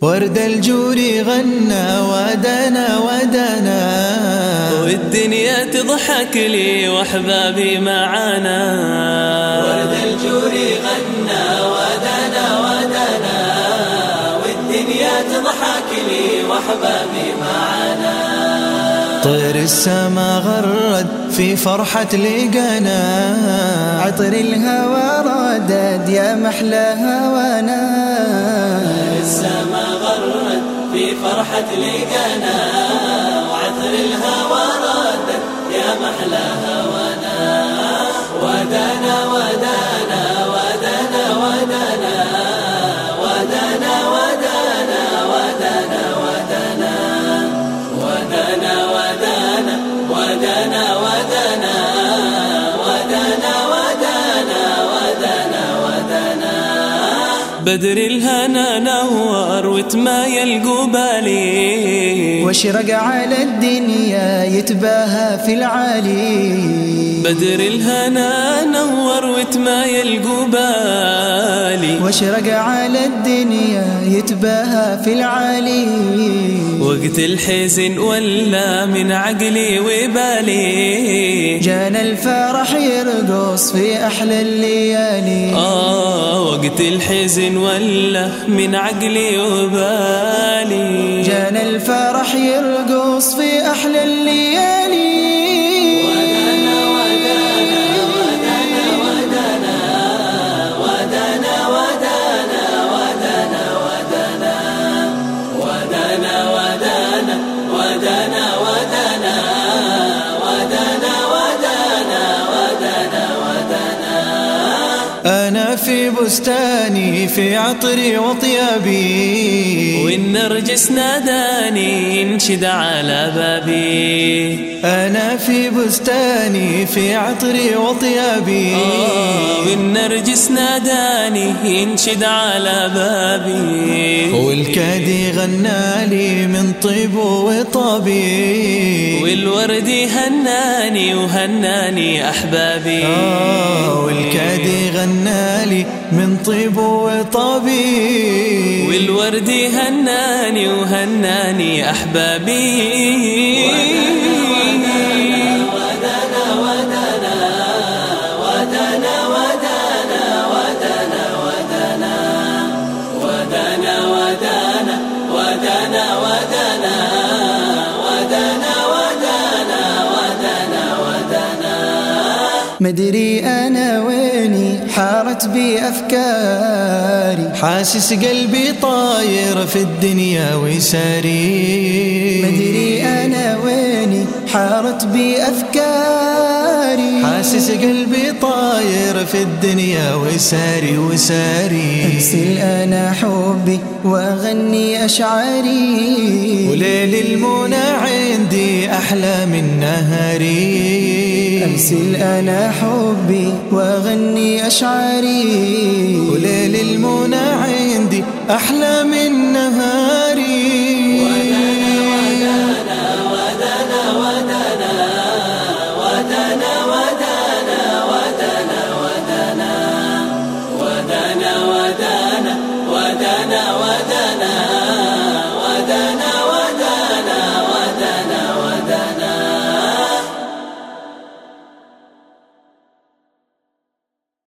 ورد الجور غنى ودنا ودنا والدنيا تضحك لي واحبابي معانا ورد الجور غنى ودنا ودنا والدنيا تضحك لي واحبابي معانا طير السما غرد في فرحة لقنا عطر الهوى ردد يا محلى هوانا السما غرد في فرحة لقنا وعطر الهوى ردد يا محلى هوانا ودنا ودنا ودنا ودنا ودنا ودنا ودنا ودنا ودنا ودنا ودنا ودنا ودنا ودنا ودنا ودنا بدر الهنا نور وتمايل قبالي واشرق على الدنيا يتباهى في العالي بدر الهنا نور وتمايل قبالي واشرق على الدنيا يتباهى في العالي وقت الحزن ولا من عقلي وبالي جانا الفرح يرقص في أحلى الليالي آه وقت الحزن ولا من عقلي وبالي جانا الفرح يرقص في أحلى الليالي ودنا ودنا ودنا ودنا ودنا ودنا ودنا ودنا ودنا ودنا ودنا ودنا ودنا ودنا ودنا ودنا أنا في بستاني في عطري وطيابي والنرجس ناداني ينشد على بابي أنا في بستاني في عطري وطيابي آه والنرجس ناداني ينشد على بابي والكادي غنالي من طيب وطابي والورد هناني وهناني أحبابي آه والكادي غنالي من طيب وطابي والورد هناني وهناني أحبابي مدري أنا ويني حارت بي أفكاري حاسس قلبي طاير في الدنيا وساري مدري أنا ويني حارت بي أفكاري حاسس قلبي طاير في الدنيا وساري وساري أرسل أنا حبي وأغني أشعاري وليل المنى عندي أحلى من نهاري أرسل أنا حبي وأغني أشعاري وليل المنى عندي أحلى من نهاري